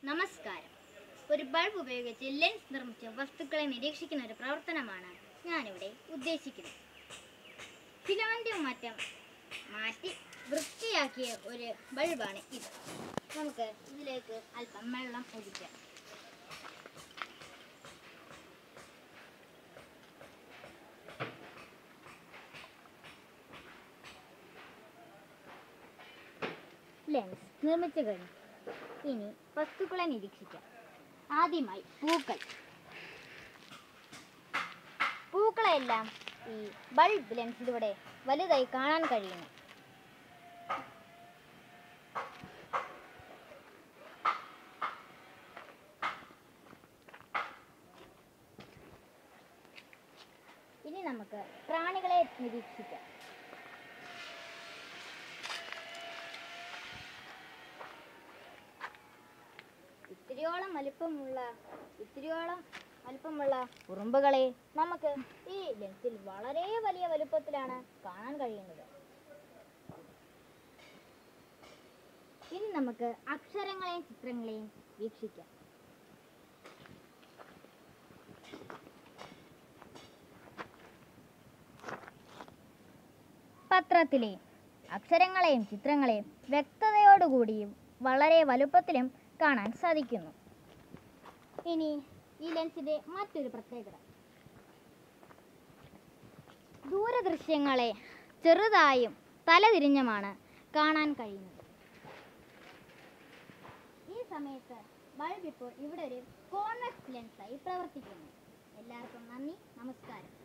നമസ്കാരം ഒരു ബൾബ് ഉപയോഗിച്ച് ലെൻസ് നിർമ്മിച്ച് വസ്തുക്കളെ നിരീക്ഷിക്കുന്ന ഒരു പ്രവർത്തനമാണ് ഞാനിവിടെ ഉദ്ദേശിക്കുന്നത് ഫിലമെന്റും മറ്റും മാറ്റി വൃത്തിയാക്കിയ ഒരു ബൾബാണ് ഇത് നമുക്ക് ഇതിലേക്ക് അല്പം വെള്ളം ഒഴിക്കാം ലെൻസ് നിർമ്മിച്ചു കഴിഞ്ഞു ഇനി വസ്തുക്കളെ നിരീക്ഷിക്കാം ആദ്യമായി പൂക്കൾ പൂക്കളെല്ലാം ഈ ബൾബ് ലെൻസിലൂടെ വലുതായി കാണാൻ കഴിയുന്നു ഇനി നമുക്ക് പ്രാണികളെ നിരീക്ഷിക്കാം ഇത്തിരിയോളം വലിപ്പമുള്ള ഇത്തിരിയോളം വലിപ്പമുള്ള ഉറുമ്പുകളെ നമുക്ക് ഈ ലെൻസിൽ വളരെ വലിയ വലുപ്പത്തിലാണ് കാണാൻ കഴിയുന്നത് ഇനി നമുക്ക് അക്ഷരങ്ങളെയും ചിത്രങ്ങളെയും വീക്ഷിക്കാം പത്രത്തിലെ അക്ഷരങ്ങളെയും ചിത്രങ്ങളെയും വ്യക്തതയോടുകൂടിയും വളരെ വലുപ്പത്തിലും കാണാൻ സാധിക്കുന്നു ഇനി ഈ ലെൻസിന്റെ മറ്റൊരു പ്രത്യേകത ദൂരദൃശ്യങ്ങളെ ചെറുതായും തലതിരിഞ്ഞുമാണ് കാണാൻ കഴിയുന്നത് ഈ സമയത്ത് ബൾബ് ഇപ്പോൾ ഇവിടെ ഒരു കോൺവെക്സ് ലെൻസായി പ്രവർത്തിക്കുന്നു എല്ലാവർക്കും നന്ദി നമസ്കാരം